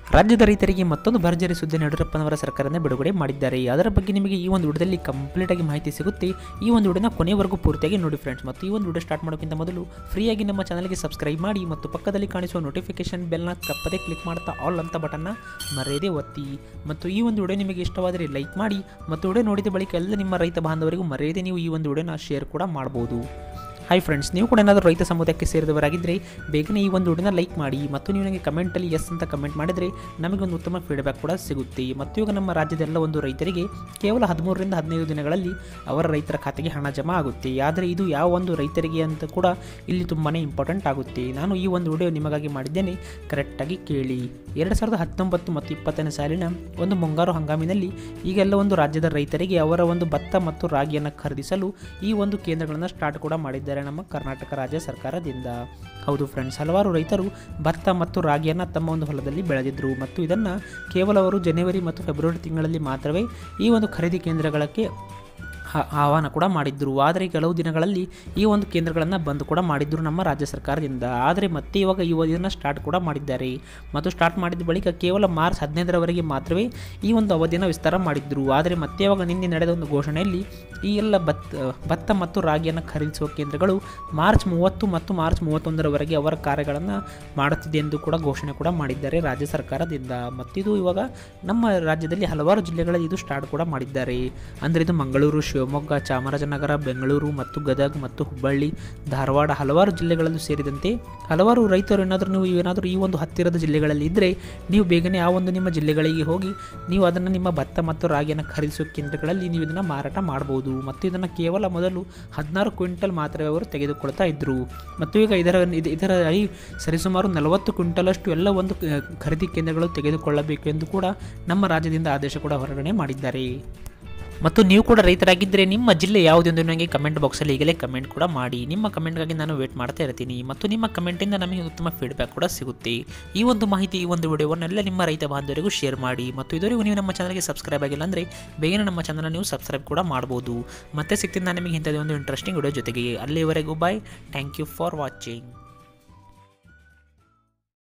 ರಾಜ್ಯದ ರೈತರಿಗೆ ಮತ್ತೊಂದು ಭರ್ಜರಿ ಸುದ್ದಿ ಯಡಿಯೂರಪ್ಪನವರ ಸರ್ಕಾರನೇ ಬಿಡುಗಡೆ ಮಾಡಿದ್ದಾರೆ ಅದರ ಬಗ್ಗೆ ನಿಮಗೆ ಈ ಒಂದು ವಿಡಿಯೋದಲ್ಲಿ ಕಂಪ್ಲೀಟ್ ಆಗಿ ಮಾಹಿತಿ ಸಿಗುತ್ತೆ ಈ ಒಂದು ವಿಡಿಯೋನ ಕೊನೆವರೆಗೂ ಪೂರ್ತಿಯಾಗಿ ನೋಡಿ ಫ್ರೆಂಡ್ಸ್ ಮತ್ತು ಈ ಒಂದು ವಿಡಿಯೋ ಸ್ಟಾರ್ಟ್ ಮಾಡೋಕ್ಕಿಂತ ಮೊದಲು ಫ್ರೀಯಾಗಿ ನಮ್ಮ ಚಾನಲ್ಗೆ ಸಬ್ಸ್ಕ್ರೈಬ್ ಮಾಡಿ ಮತ್ತು ಪಕ್ಕದಲ್ಲಿ ಕಾಣಿಸುವ ನೋಟಿಫಿಕೇಶನ್ ಬೆಲ್ನ ತಪ್ಪದೇ ಕ್ಲಿಕ್ ಮಾಡ್ತಾ ಆಲ್ ಅಂತ ಬಟನ್ನ ಮರೆಯದೇ ಒತ್ತಿ ಮತ್ತು ಈ ಒಂದು ವಿಡಿಯೋ ನಿಮಗೆ ಇಷ್ಟವಾದರೆ ಲೈಕ್ ಮಾಡಿ ಮತ್ತು ವಿಡಿಯೋ ನೋಡಿದ ಬಳಿಕ ಎಲ್ಲ ನಿಮ್ಮ ರೈತ ಬಾಂಧವರಿಗೂ ಮರೆಯದೇ ನೀವು ಈ ಒಂದು ವಿಡಿಯೋನ ಶೇರ್ ಕೂಡ ಮಾಡ್ಬೋದು ಹಾಯ್ ಫ್ರೆಂಡ್ಸ್ ನೀವು ಕೂಡ ಏನಾದರೂ ರೈತ ಸಮುದಾಯಕ್ಕೆ ಸೇರಿದವರಾಗಿದ್ದರೆ ಬೇಗನೆ ಈ ಒಂದು ವಿಡಿಯೋನ ಲೈಕ್ ಮಾಡಿ ಮತ್ತು ನೀವು ನನಗೆ ಕಮೆಂಟಲ್ಲಿ ಎಸ್ ಅಂತ ಕಮೆಂಟ್ ಮಾಡಿದರೆ ನಮಗೊಂದು ಉತ್ತಮ ಫೀಡ್ಬ್ಯಾಕ್ ಕೂಡ ಸಿಗುತ್ತೆ ಮತ್ತು ಇವಾಗ ನಮ್ಮ ರಾಜ್ಯದ ಎಲ್ಲ ಒಂದು ರೈತರಿಗೆ ಕೇವಲ ಹದಿಮೂರರಿಂದ ಹದಿನೈದು ದಿನಗಳಲ್ಲಿ ಅವರ ರೈತರ ಖಾತೆಗೆ ಹಣ ಜಮಾ ಆಗುತ್ತೆ ಆದರೆ ಇದು ಯಾವ ಒಂದು ರೈತರಿಗೆ ಅಂತ ಕೂಡ ಇಲ್ಲಿ ತುಂಬಾ ಇಂಪಾರ್ಟೆಂಟ್ ಆಗುತ್ತೆ ನಾನು ಈ ಒಂದು ವಿಡಿಯೋ ನಿಮಗಾಗಿ ಮಾಡಿದ್ದೇನೆ ಕರೆಕ್ಟಾಗಿ ಕೇಳಿ ಎರಡು ಸಾವಿರದ ಹತ್ತೊಂಬತ್ತು ಮತ್ತು ಇಪ್ಪತ್ತನೇ ಸಾಲಿನ ಒಂದು ಮುಂಗಾರು ಹಂಗಾಮಿನಲ್ಲಿ ಈಗೆಲ್ಲ ಒಂದು ರಾಜ್ಯದ ರೈತರಿಗೆ ಅವರ ಒಂದು ಭತ್ತ ಮತ್ತು ರಾಗಿಯನ್ನು ಖರೀದಿಸಲು ಈ ಒಂದು ಕೇಂದ್ರಗಳನ್ನು ಸ್ಟಾರ್ಟ್ ಕೂಡ ಮಾಡಿದ್ದಾರೆ ನಮ್ಮ ಕರ್ನಾಟಕ ರಾಜ್ಯ ಸರ್ಕಾರದಿಂದ ಹೌದು ಫ್ರೆಂಡ್ಸ್ ಹಲವಾರು ರೈತರು ಭತ್ತ ಮತ್ತು ರಾಗಿಯನ್ನು ತಮ್ಮ ಒಂದು ಹೊಲದಲ್ಲಿ ಬೆಳೆದಿದ್ದರು ಮತ್ತು ಇದನ್ನು ಕೇವಲ ಅವರು ಜನವರಿ ಮತ್ತು ಫೆಬ್ರವರಿ ತಿಂಗಳಲ್ಲಿ ಮಾತ್ರವೇ ಈ ಒಂದು ಖರೀದಿ ಕೇಂದ್ರಗಳಿಗೆ ಹ- ಆಹ್ವಾನ ಕೂಡ ಮಾಡಿದ್ದರು ಆದರೆ ಕೆಲವು ದಿನಗಳಲ್ಲಿ ಈ ಒಂದು ಕೇಂದ್ರಗಳನ್ನು ಬಂದ್ ಕೂಡ ಮಾಡಿದ್ದರು ನಮ್ಮ ರಾಜ್ಯ ಸರ್ಕಾರದಿಂದ ಆದರೆ ಮತ್ತೆ ಇವಾಗ ಈ ಇದನ್ನು ಸ್ಟಾರ್ಟ್ ಕೂಡ ಮಾಡಿದ್ದಾರೆ ಮತ್ತು ಸ್ಟಾರ್ಟ್ ಮಾಡಿದ ಬಳಿಕ ಕೇವಲ ಮಾರ್ಚ್ ಹದಿನೈದರವರೆಗೆ ಮಾತ್ರವೇ ಈ ಒಂದು ಅವಧಿಯನ್ನು ವಿಸ್ತಾರ ಮಾಡಿದ್ದರು ಆದರೆ ಮತ್ತೆ ಇವಾಗ ನಿನ್ನೆ ನಡೆದ ಒಂದು ಘೋಷಣೆಯಲ್ಲಿ ಈ ಎಲ್ಲ ಭತ್ತ ಭತ್ತ ಮತ್ತು ರಾಗಿಯನ್ನು ಖರೀದಿಸುವ ಕೇಂದ್ರಗಳು ಮಾರ್ಚ್ ಮೂವತ್ತು ಮತ್ತು ಮಾರ್ಚ್ ಮೂವತ್ತೊಂದರವರೆಗೆ ಅವರ ಕಾರ್ಯಗಳನ್ನು ಮಾಡುತ್ತಿದೆ ಎಂದು ಕೂಡ ಘೋಷಣೆ ಕೂಡ ಮಾಡಿದ್ದಾರೆ ರಾಜ್ಯ ಸರ್ಕಾರದಿಂದ ಮತ್ತಿದು ಇವಾಗ ನಮ್ಮ ರಾಜ್ಯದಲ್ಲಿ ಹಲವಾರು ಜಿಲ್ಲೆಗಳಲ್ಲಿ ಇದು ಸ್ಟಾರ್ಟ್ ಕೂಡ ಮಾಡಿದ್ದಾರೆ ಅಂದರೆ ಇದು ಮಂಗಳೂರು ಶಿವಮೊಗ್ಗ ಚಾಮರಾಜನಗರ ಬೆಂಗಳೂರು ಮತ್ತು ಗದಗ ಮತ್ತು ಹುಬ್ಬಳ್ಳಿ ಧಾರವಾಡ ಹಲವಾರು ಜಿಲ್ಲೆಗಳಲ್ಲೂ ಸೇರಿದಂತೆ ಹಲವಾರು ರೈತರು ಏನಾದರೂ ನೀವು ಏನಾದರೂ ಈ ಒಂದು ಹತ್ತಿರದ ಜಿಲ್ಲೆಗಳಲ್ಲಿ ಇದ್ದರೆ ನೀವು ಬೇಗನೆ ಆ ಒಂದು ನಿಮ್ಮ ಜಿಲ್ಲೆಗಳಿಗೆ ಹೋಗಿ ನೀವು ಅದನ್ನು ನಿಮ್ಮ ಭತ್ತ ಮತ್ತು ರಾಗಿಯನ್ನು ಖರೀದಿಸುವ ಕೇಂದ್ರಗಳಲ್ಲಿ ನೀವು ಇದನ್ನು ಮಾರಾಟ ಮಾಡ್ಬೋದು ಮತ್ತು ಇದನ್ನು ಕೇವಲ ಮೊದಲು ಹದಿನಾರು ಕ್ವಿಂಟಲ್ ಮಾತ್ರವೇ ಅವರು ತೆಗೆದುಕೊಳ್ತಾ ಇದ್ದರು ಮತ್ತು ಈಗ ಇದರ ಇದು- ಇದರ ಐ ಸರಿಸುಮಾರು ನಲವತ್ತು ಕ್ವಿಂಟಲಷ್ಟು ಎಲ್ಲ ಒಂದು ಕ- ಖರೀದಿ ಕೇಂದ್ರಗಳು ತೆಗೆದುಕೊಳ್ಳಬೇಕು ಎಂದು ಕೂಡ ನಮ್ಮ ರಾಜ್ಯದಿಂದ ಆದೇಶ ಕೂಡ ಹೊರಗಡೆ ಮಾಡಿದ್ದಾರೆ ಮತ್ತು ನೀವು ಕೂಡ ರೈತರಾಗಿದ್ದರೆ ನಿಮ್ಮ ಜಿಲ್ಲೆ ಯಾವುದೆಂದು ನನಗೆ ಕಮೆಂಟ್ ಬಾಕ್ಸಲ್ಲಿ ಈಗಲೇ ಕಮೆಂಟ್ ಕೂಡ ಮಾಡಿ ನಿಮ್ಮ ಕಮೆಂಟ್ಗಾಗಿ ನಾನು ವೇಟ್ ಮಾಡ್ತಾ ಇರ್ತೀನಿ ಮತ್ತು ನಿಮ್ಮ ಕಮೆಂಟಿಂದ ನಮಗೆ ಉತ್ತಮ ಫೀಡ್ಬ್ಯಾಕ್ ಕೂಡ ಸಿಗುತ್ತೆ ಈ ಒಂದು ಮಾಹಿತಿ ಈ ಒಂದು ವಿಡಿಯೋವನ್ನೆಲ್ಲ ನಿಮ್ಮ ರೈತ ಬಾಂಧವರಿಗೂ ಶೇರ್ ಮಾಡಿ ಮತ್ತು ಇದುವರೆಗೂ ನೀವು ನಮ್ಮ ಚಾನಲ್ಗೆ ಸಬ್ಸ್ಕ್ರೈಬ್ ಆಗಿಲ್ಲ ಅಂದರೆ ಬೇಗನೆ ನಮ್ಮ ಚಾನಲ್ ನೀವು ಸಬ್ಸ್ಕ್ರೈಬ್ ಕೂಡ ಮಾಡ್ಬೋದು ಮತ್ತೆ ಸಿಗ್ತೀನಿ ನಾನು ನಿಮಗೆ ಇಂಥದ್ದು ಒಂದು ಇಂಟ್ರೆಸ್ಟಿಂಗ್ ವಿಡಿಯೋ ಜೊತೆಗೆ ಅಲ್ಲಿವರೆಗೂ bye thank you for watching